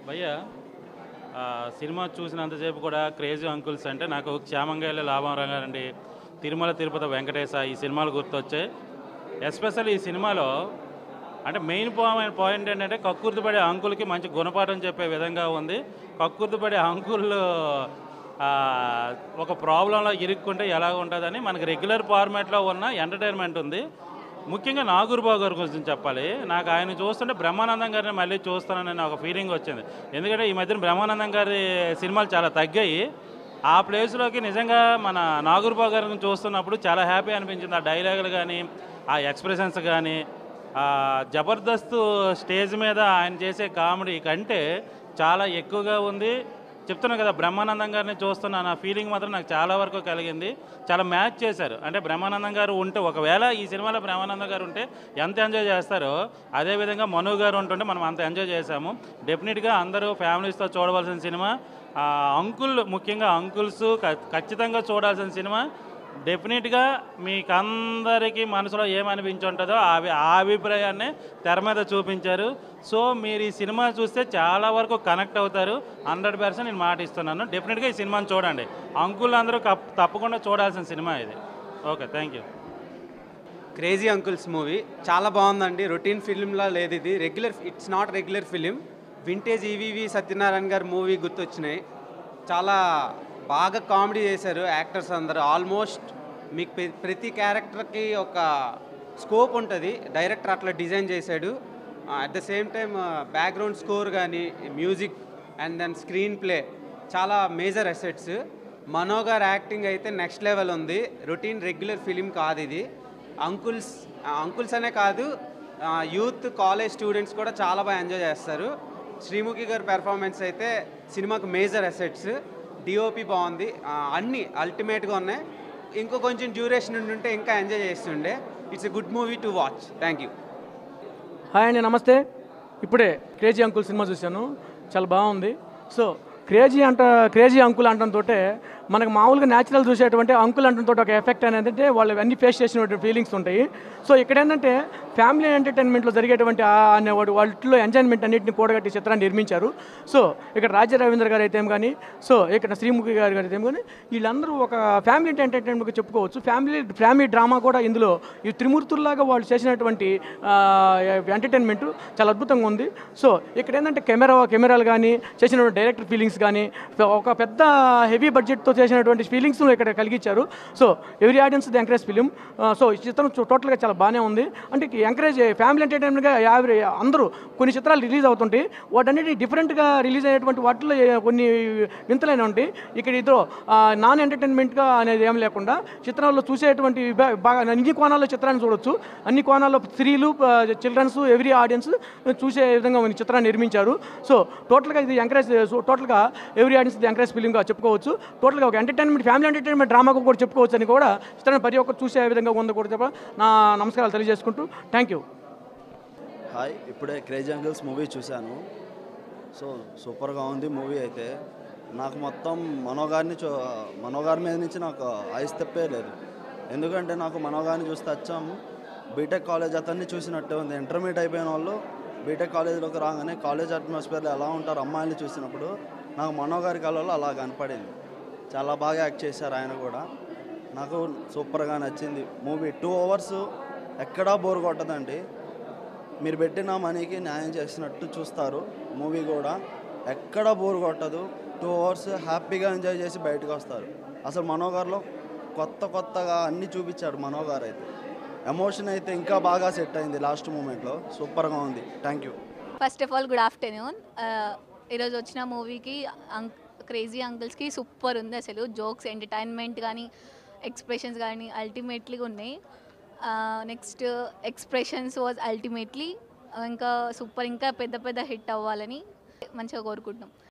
భయ్య ఆ, సినిమా చూసినంతసేపు కూడా క్రేజీ అంకుల్స్ అంటే నాకు క్షేమంగా వెళ్ళే లాభం రంగారండి తిరుమల తిరుపతి వెంకటేశ ఈ సినిమాలు గుర్తొచ్చాయి ఎస్పెషల్ ఈ సినిమాలో అంటే మెయిన్ పాయింట్ పాయింట్ ఏంటంటే కక్కుర్తిపడే అంకుల్కి మంచి గుణపాఠం చెప్పే విధంగా ఉంది కక్కుర్తిపడే అంకుల్ ఆ, ఒక ప్రాబ్లంలో ఇరుక్కుంటే ఎలా ఉంటుందని మనకి రెగ్యులర్ ఫార్మాట్లో ఉన్న ఎంటర్టైన్మెంట్ ఉంది ముఖ్యంగా నాగూర్బాబు గారి గురించి చెప్పాలి నాకు ఆయన చూస్తుంటే బ్రహ్మానందం గారిని మళ్ళీ చూస్తానని ఒక ఫీలింగ్ వచ్చింది ఎందుకంటే ఈ మధ్యన బ్రహ్మానందం గారి సినిమాలు చాలా తగ్గాయి ఆ ప్లేస్లోకి నిజంగా మన నాగూర్బాబు గారిని చూస్తున్నప్పుడు చాలా హ్యాపీ అనిపించింది ఆ డైలాగులు కానీ ఆ ఎక్స్ప్రెషన్స్ కానీ ఆ జబర్దస్త్ స్టేజ్ మీద ఆయన చేసే కామెడీ కంటే చాలా ఎక్కువగా ఉంది చెప్తున్నా కదా బ్రహ్మానందం గారిని చూస్తున్నా నా ఫీలింగ్ మాత్రం నాకు చాలా వరకు కలిగింది చాలా మ్యాచ్ చేశారు అంటే బ్రహ్మానందం గారు ఉంటే ఒకవేళ ఈ సినిమాలో బ్రహ్మానందం గారు ఉంటే ఎంత ఎంజాయ్ చేస్తారో అదేవిధంగా మను గారు ఉంటుంటే మనం అంత ఎంజాయ్ చేశాము డెఫినెట్గా అందరూ ఫ్యామిలీస్తో చూడవలసిన సినిమా ఆ, అంకుల్ ముఖ్యంగా అంకుల్స్ ఖచ్చితంగా చూడాల్సిన సినిమా డెఫినెట్గా మీకు అందరికీ మనసులో ఏమనిపించి ఉంటుందో ఆ అభి- ఆ అభిప్రాయాన్ని తెర మీద చూపించారు సో మీరు ఈ సినిమా చూస్తే చాలా వరకు కనెక్ట్ అవుతారు హండ్రెడ్ పర్సెంట్ నేను మాట ఇస్తున్నాను డెఫినెట్గా ఈ సినిమాని చూడండి అంకుల్ అందరూ కప్- తప్పకుండా చూడాల్సిన సినిమా ఇది okay thank you crazy uncles movie చాలా బాగుందండి రొటీన్ ఫిలింలా లేదు ఇది regular it's not regular film vintage EVV Satyanarayana garu movie గుర్తొచ్చినాయి చాలా బాగా కామెడీ చేశారు యాక్టర్స్ అందరూ ఆల్మోస్ట్ మీకు ప్ర- ప్రతి క్యారెక్టర్కి ఒక స్కోప్ ఉంటుంది డైరెక్టర్ అట్లా డిజైన్ చేశాడు at the same time background score కానీ music and then screen play చాలా major assets Mano garu acting అయితే నెక్స్ట్ లెవెల్ ఉంది రొటీన్ రెగ్యులర్ ఫిలిం కాదు ఇది అంకుల్స్ అంకుల్స్ అనే కాదు యూత్ కాలేజ్ స్టూడెంట్స్ కూడా చాలా బాగా ఎంజాయ్ చేస్తారు శ్రీముఖి గారి పెర్ఫార్మెన్స్ అయితే సినిమాకు మేజర్ అసెట్స్ డిఓపి బాగుంది ఆ, అన్నీ అల్టిమేట్గా ఉన్నాయి ఇంకో కొంచెం డ్యూరేషన్ ఉంటే ఇంకా ఎంజాయ్ చేస్తుండే it's a good movie to watch thank you hi అండి నమస్తే ఇప్పుడే క్రేజీ అంకుల్ సినిమా చూశాను చాలా బాగుంది సో క్రేజీ అంట క్రేజీ అంకుల్ అంటంతో మనకు మామూలుగా న్యాచురల్ చూసేటువంటి అంకుల్ అంటంతో ఒక ఎఫెక్ట్ అనేది ఏంటంటే వాళ్ళు అన్ని ఫేస్ చేసినటువంటి ఫీలింగ్స్ ఉంటాయి సో ఇక్కడ ఏంటంటే ఫ్యామిలీ ఎంటర్టైన్మెంట్లో జరిగేటువంటి ఆ అనే వాటి వాటిలో ఎంజాయ్మెంట్ అన్నింటిని కూడగట్టి చిత్రాన్ని నిర్మించారు సో ఇక్కడ రాజ్య రవీంద్ర గారు అయితే ఏం కానీ సో ఇక్కడ శ్రీముఖి గారు గారు అయితే ఏం కానీ వీళ్ళందరూ ఒక ఫ్యామిలీ ఎంటర్టైన్మెంట్ చెప్పుకోవచ్చు ఫ్యామిలీ ఫ్యామిలీ డ్రామా కూడా ఇందులో ఈ త్రిమూర్తుల్లాగా వాళ్ళు చేసినటువంటి ఎంటర్టైన్మెంట్ చాలా అద్భుతంగా ఉంది సో ఇక్కడ ఏంటంటే కెమెరా కెమెరాలు కానీ చేసినటువంటి డైరెక్టర్ ఫీలింగ్స్ కానీ ఒక పెద్ద హెవీ బడ్జెట్తో చేసినటువంటి ఫీలింగ్స్ ఇక్కడ కలిగించారు so every audience the encourage film so ఈ చిత్రం టోటల్గా చాలా బాగానే ఉంది అంటే ఎంకరేజ్ ఫ్యామిలీ ఎంటర్టైన్మెంట్గా యావరే అందరూ కొన్ని చిత్రాలు రిలీజ్ అవుతుంటాయి వాటన్నిటి డిఫరెంట్గా రిలీజ్ అయ్యేటువంటి వాటిలో ఏ- కొన్ని వింతలైన ఉంటాయి ఇక్కడ ఇదో నాన్ ఎంటర్టైన్మెంట్గా అనేది ఏం లేకుండా చిత్రాల్లో చూసేటువంటి బా- బాగా అన్ని కోణాల్లో చిత్రాన్ని చూడొచ్చు అన్ని కోణాల్లో స్త్రీలు చిల్డ్రన్స్ ఎవ్రీ ఆడియన్స్ చూసే విధంగా ఈ చిత్రాన్ని నిర్మించారు సో టోటల్గా ఇది ఎంకరేజ్ టోటల్గా ఎవ్రీ ఆడియన్స్ ఇది ఎంకరేజ్ ఫిలింగా చెప్పుకోవచ్చు టోటల్గా ఒక ఎంటర్టైన్మెంట్ ఫ్యామిలీ ఎంటర్టైన్మెంట్ డ్రామాగా కూడా చెప్పుకోవచ్చు అని కూడా చిత్రాన్ని ప్రతి ఒక్కరు చూసే విధంగా ఉందో కూడా చెప్ప నా నమస్కారాలు తెలియజేసుకుంటూ థ్యాంక్ యూ హాయ్ ఇప్పుడే క్రేజీ అంగిల్స్ మూవీ చూశాను సో సూపర్గా ఉంది మూవీ అయితే నాకు మొత్తం మనోగారిని చూ మనోగారి మీద నుంచి నాకు ఐస్ తెప్పే లేదు ఎందుకంటే నాకు మనోగారిని చూస్తే వచ్చాం బీటెక్ కాలేజ్ అతన్ని చూసినట్టే ఉంది ఇంటర్మీడియట్ అయిపోయిన వాళ్ళు బీటెక్ కాలేజీలోకి రాగానే కాలేజ్ అట్మాస్ఫియర్లో ఎలా ఉంటారు అమ్మాయిని చూసినప్పుడు నాకు మనోగారి కళలో అలా కనపడింది చాలా బాగా యాక్ట్ చేశారు ఆయన కూడా నాకు సూపర్గా నచ్చింది మూవీ టూ అవర్స్ ఎక్కడా బోర్ కొట్టదండి మీరు పెట్టిన మనీకి న్యాయం చేసినట్టు చూస్తారు మూవీ కూడా ఎక్కడ బోర్ కొట్టదు టూ అవర్స్ హ్యాపీగా ఎంజాయ్ చేసి బయటకు వస్తారు అసలు మనోగారులో కొత్త కొత్తగా అన్నీ చూపించాడు మనోగారు అయితే ఎమోషన్ అయితే ఇంకా బాగా సెట్ అయింది లాస్ట్ మూమెంట్లో సూపర్గా ఉంది thank you first of all good afternoon ఈరోజు వచ్చిన మూవీకి అంక్ క్రేజీ అంకుల్స్కి సూపర్ ఉంది అసలు జోక్స్ ఎంటర్టైన్మెంట్ కానీ ఎక్స్ప్రెషన్స్ కానీ అల్టిమేట్లీగా ఉన్నాయి నెక్స్ట్ ఎక్స్ప్రెషన్స్ వాజ్ అల్టిమేట్లీ ఇంకా సూపర్ ఇంకా పెద్ద పెద్ద హిట్ అవ్వాలని మంచిగా కోరుకుంటున్నాం